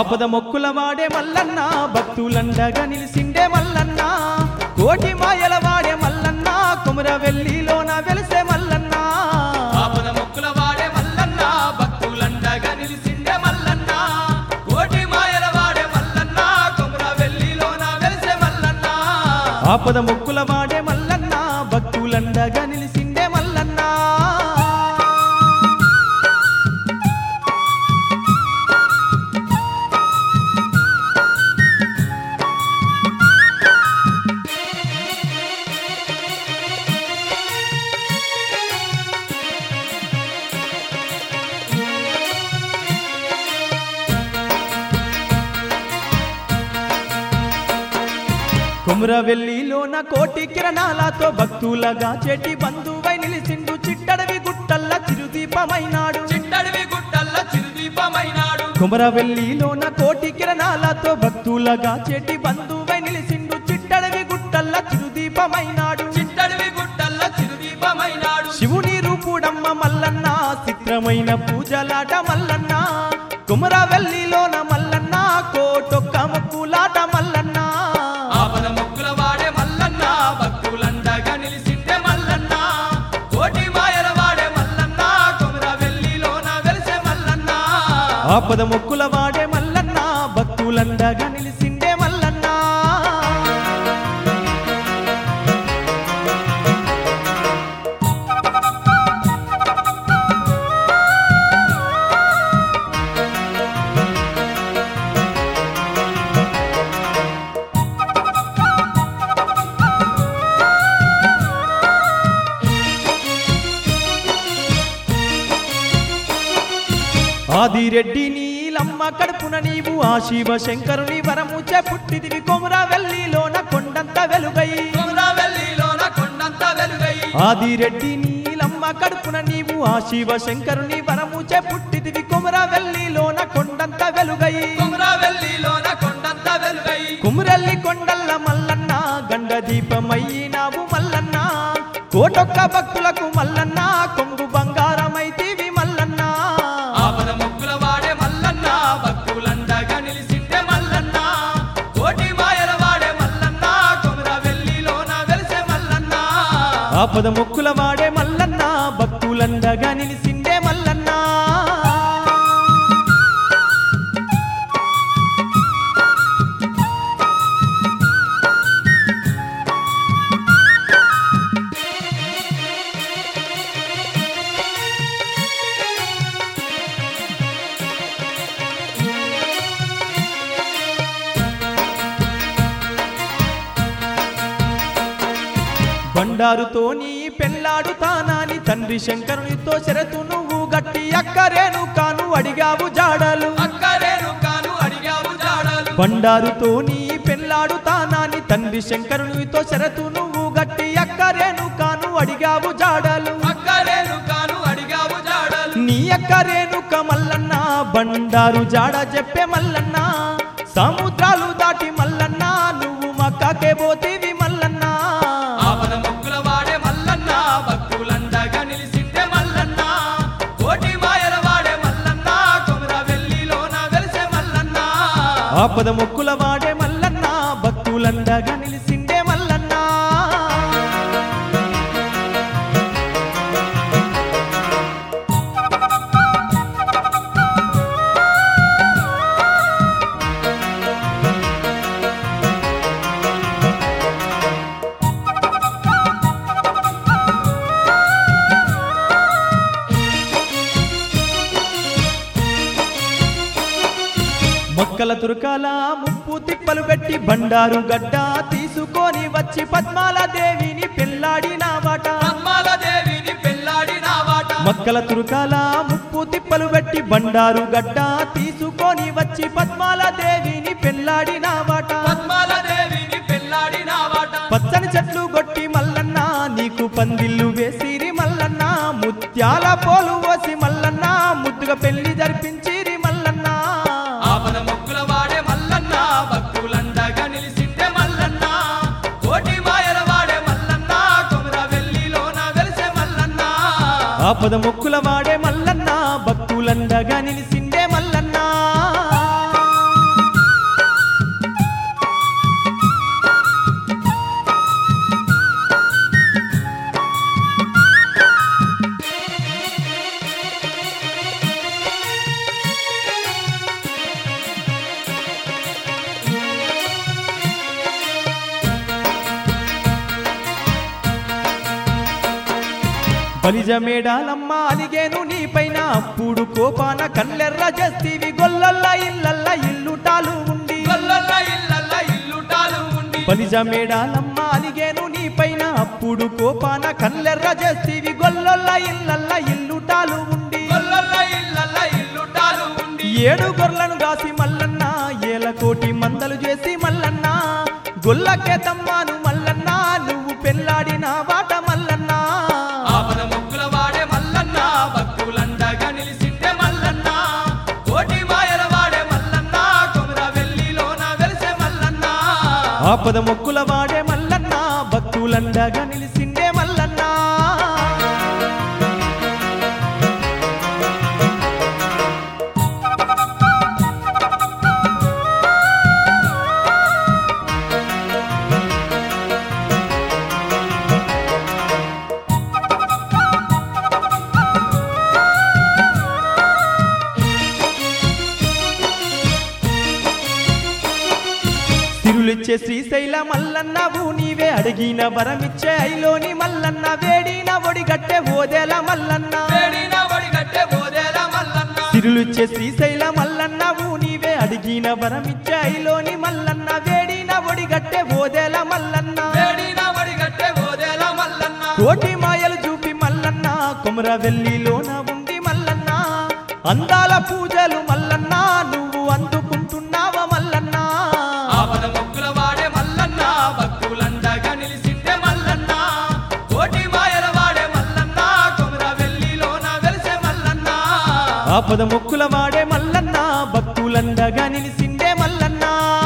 ఆపద మొక్కుల వాడే మల్లన్న భక్తులండగా నిలిసిండే మల్లన్న కోటి మాయల వాడే మల్లన్న కుమర వెల్లిలోన వెలిసే మల్లన్న ఆపద మొక్కుల వాడే మల్లన్న భక్తులండగా నిలిసిండే మల్లన్న కోటి మాయల వాడే మల్లన్న కొమర వెల్లిలోన వెలిసే మల్లన్న ఆపద మొక్కుల వాడే మల్లన్న భక్తులండగా నిలిసిండే మల్లన్న కుమ్రవెల్లిలోన కోటి కిరణాలతో భక్తులగా చెటి బంధువై నిలిసిండు చిట్టడవి గుట్టల్ల చిరుదీపమైనాడు చిట్టడివి గుట్టల్ల చిరుదీపమైనాడు కుమరవెల్లిలోన కోటి కిరణాలతో భక్తులగా చెటి బంధువై నిలిసిండు చిట్టడవి గుట్టల్ల చిరుదీపమైనాడు చిట్టడివి గుట్టల్ల చిరుదీపమైనాడు శివుని రూపుడమ్మ మల్లన్న చిత్రమైన పూజలాట మల్లన్న కుమరవెల్లిలోన మల్లన్న కోటొక్క ముక్కులాట మల్లన్న ఆపద మొక్కుల వాడే మల్లన్న భక్తులండగా నిలిసిండే మల్లన్న కోటి మాయల వాడే మల్లన్న కొమర వెల్లిలోన వెలిసే మల్లన్న ఆపద మొక్కుల వాడే మల్లన్న భక్తులండగా నిలిసిండే మల్లన్న ఆదిరెడ్డి నీలమ్మ కడుపున నీవు ఆ శివ శంకరుని వరము పుట్టిదివి కొముర వెల్లిలోన కొండంత వెలుగై కొమర వెల్లిలోన కొండంత వెలుగై ఆదిరెడ్డి నీలమ్మ కడుపున నీవు ఆ శివ శంకరుని వరము పుట్టిదివి కొముర వెల్లిలోన కొండంత వెలుగై కొమర వెల్లిలోన కొండంత వెలుగై కుమురల్లి కొండల్ల మల్లన్న గండ దీపమయ్యినావు మల్లన్న కోటొక్క భక్తులకు మల్లన్న కొంగు బంగారమైతివి మల్లన్న ఆపద మొక్కుల వాడే మల్లన్న భక్తులండగా నిలిసిండే మల్లన్న కోటి మాయల వాడే మల్లన్న కొమర వెల్లిలోన వెలిసే మల్లన్న ఆపద మొక్కుల వాడే మల్లన్న భక్తులండగా నిలిసిండే మల్లన్న బండారుతో నీ పెళ్ళాడుతానాని తండ్రి శంకరునితో శరతు నువ్వు గట్టి అక్కరేను కాను అడిగావు జాడలు అక్కరేను కాను అడిగావు జాడలు బండారుతో నీ పెళ్ళాడుతానాని తండ్రి శంకరునితో శరతు నువ్వు గట్టి అక్కరేను కాను అడిగావు జాడలు అక్కరేను కాను అడిగావు జాడలు నీ అక్క రేణుక మల్లన్న బండారు జాడ చెప్పే మల్లన్న సముద్రాలు దాటి మల్లన్న నువ్వు మక్కకే పోతీవి మల్లన్న ఆపద మొక్కుల వాడే మల్లన్న భక్తులండగా నిలిసిండే మల్లన్న కోటి మాయల వాడే మల్లన్న కొమర వెల్లిలోన వెలిసే మల్లన్న ఆపద మొక్కుల వాడే మల్లన్న భక్తులండగా నిలిసిండే మల్లన్న మొక్కల తురకాల ముప్పు తిప్పలు పెట్టి బండారు గడ్డ తీసుకొని వచ్చి పద్మాల దేవిని పెళ్ళాడినావాట అమ్మాల దేవిని పెళ్ళాడిన వాట మొక్కల తురకాల ముప్పు తిప్పలు పెట్టి బండారు గడ్డ తీసుకొని వచ్చి పద్మాల దేవిని పెళ్ళాడినావాట పద్మాల దేవిని పెళ్ళాడిన వాట పచ్చని చెట్లు గొట్టి మల్లన్న నీకు పందిళ్ళు వేసిరి మల్లన్న ముత్యాల పోలు పోసి మల్లన్న ముద్దుగా పెళ్లి జరిపించిరి మల్లన్న ఆపద మొక్కుల వాడే మల్లన్న భక్తులండగా నిలిసిండే మల్లన్న కోటి మాయల వాడే మల్లన్న కొమర వెల్లిలోన వెలిసే మల్లన్న ఆపద మొక్కుల వాడే మల్లన్న భక్తులండగా నిలిసిండే మల్లన్న బలిజ మేడాలమ్మ అలిగేను నీపైన అప్పుడు కోపాన కళ్ళెర్ర చేస్తీవి గొల్లల్ల ఇల్లల్ల ఇల్లుటాలు ఉండి గొల్లల్ల ఇల్లల్ల ఇల్లుటాలు ఉండి బలిజ మేడాలమ్మ అలిగేను నీపైన అప్పుడు కోపాన కళ్ళెర్ర చేస్తీవి గొల్లల్ల ఇల్లల్ల ఇల్లుటాలు ఉండి గొల్లల్ల ఇల్లల్ల ఇల్లుటాలు ఉండి ఏడు గొర్రెలను దాసి మల్లన్న ఏల కోటి మందలు చేసి మల్లన్న గొల్లకే తమ్మాను మల్లన్న నువ్వు పెళ్ళాడిన వాట మల్లన్న ఆపద మొక్కుల వాడే మల్లన్న భక్తులండగా నిలిసిండే మల్లన్న కోటి మాయల వాడే మల్లన్న కొమర వెల్లిలోన వెలిసే మల్లన్న ఆపద మొక్కుల వాడే మల్లన్న భక్తులండగా నిలిసిండే మల్లన్న సిరులిచ్చే శ్రీశైల మల్లన్నవు నీవే అడిగిన వరమిచ్చే ఐలోని మల్లన్న వేడిన ఒడిగట్టె ఓదెల మల్లన్న వేడిన వడిగట్టె బోదేల మల్లన్న సిరులిచ్చే శ్రీశైల మల్లన్నవు నీవే అడిగిన వరమిచ్చే ఐలోని మల్లన్న వేడిన ఒడిగట్టె ఓదెల మల్లన్న వేడిన వడిగట్టె బోదేల మల్లన్న కోటి మాయలు చూపి మల్లన్న కొమర వెల్లిలోన ఉండి మల్లన్న అందాల పూజలు మల్లన్న నువ్వు అందుకుంటున్నావ మల్లన్న ఆపద మొక్కుల వాడే మల్లన్న భక్తులండగా నిలిసిండే మల్లన్న కోటి మాయల వాడే మల్లన్న కొమర వెల్లిలోన వెలిసే మల్లన్న ఆపద మొక్కుల వాడే మల్లన్న భక్తులండగా నిలిసిండే మల్లన్న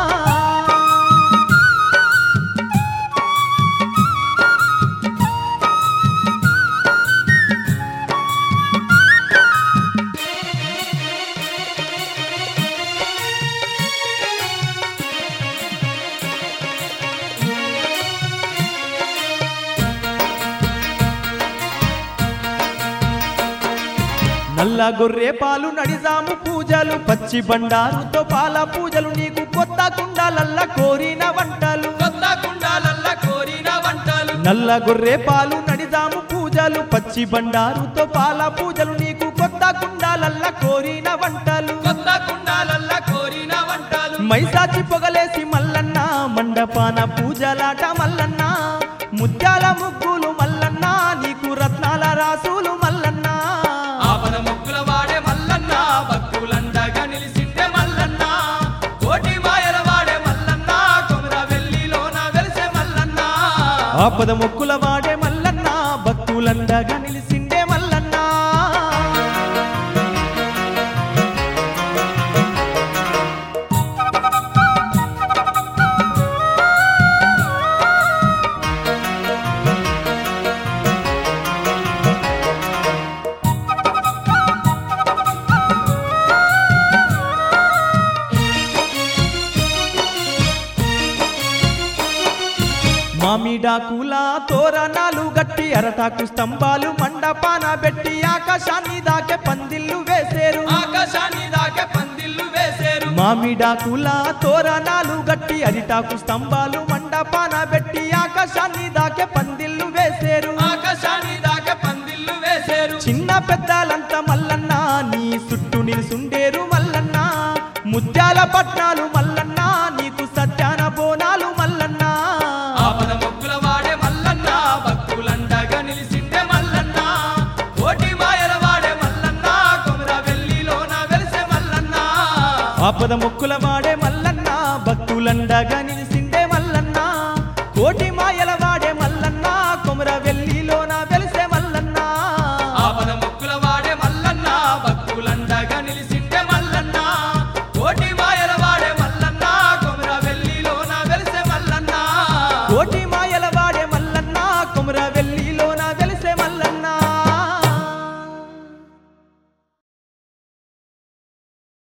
నల్ల గొర్రె పాలు నడిజాము పూజలు పచ్చి బండారుతో పాల పూజలు నీకు కొత్త కుండాలల్ల కోరిన వంటలు కొత్త కుండాలల్ల కోరిన వంటలు నల్ల గొర్రె పాలు నడిజాము పూజలు పచ్చి బండారుతో పాల పూజలు నీకు కొత్త కుండాలల్ల కోరిన వంటలు కొత్త కుండాలల్ల కోరిన వంటలు మైసాచి పొగలేసి మల్లన్న మండపాన పూజలాట మల్లన్న ముత్యాల ముగ్గులు మల్లన్న నీకు రత్నాల రాసులు మల్లన్న ఆపద మొక్కుల వాడే మల్లన్న భక్తులండగా నిలిసిండే మల్లన్న కోటి మాయల వాడే మల్లన్న కొమర వెల్లిలోన వెలిసే మల్లన్న ఆపద మొక్కుల వాడే మల్లన్న భక్తులండగా నిలిసిండే మల్లన్న మామిడాకుల తోరణాలు గట్టి అరటాకు స్తంభాలు మండపాన పెట్టి ఆకాశాన్ని దాకే పందిళ్ళు వేసేరు ఆకాశాన్ని దాకే పందిళ్ళు వేసేరు మామిడాకుల తోరణాలు గట్టి అరిటాకు స్తంభాలు మండపాన పెట్టి ఆకాశాన్ని దాకే పందిళ్ళు వేసేరు ఆకాశాన్ని దాకే పందిళ్ళు వేసేరు చిన్న పెద్దలంతా మల్లన్న నీ చుట్టూ నిలుసుండేరు మల్లన్న ముత్యాల పట్నాలు మల్లన్న నీకు సత్యాన బోనాలు మల్లన్న ఆపద మొక్కుల వాడే మల్లన్న భక్తులండగా నిలిసిండే మల్లన్న కోటి మాయల వాడే మల్లన్న కొమర వెల్లిలోన వెలిసే మల్లన్న ఆపద మొక్కుల వాడే మల్లన్న భక్తులండగా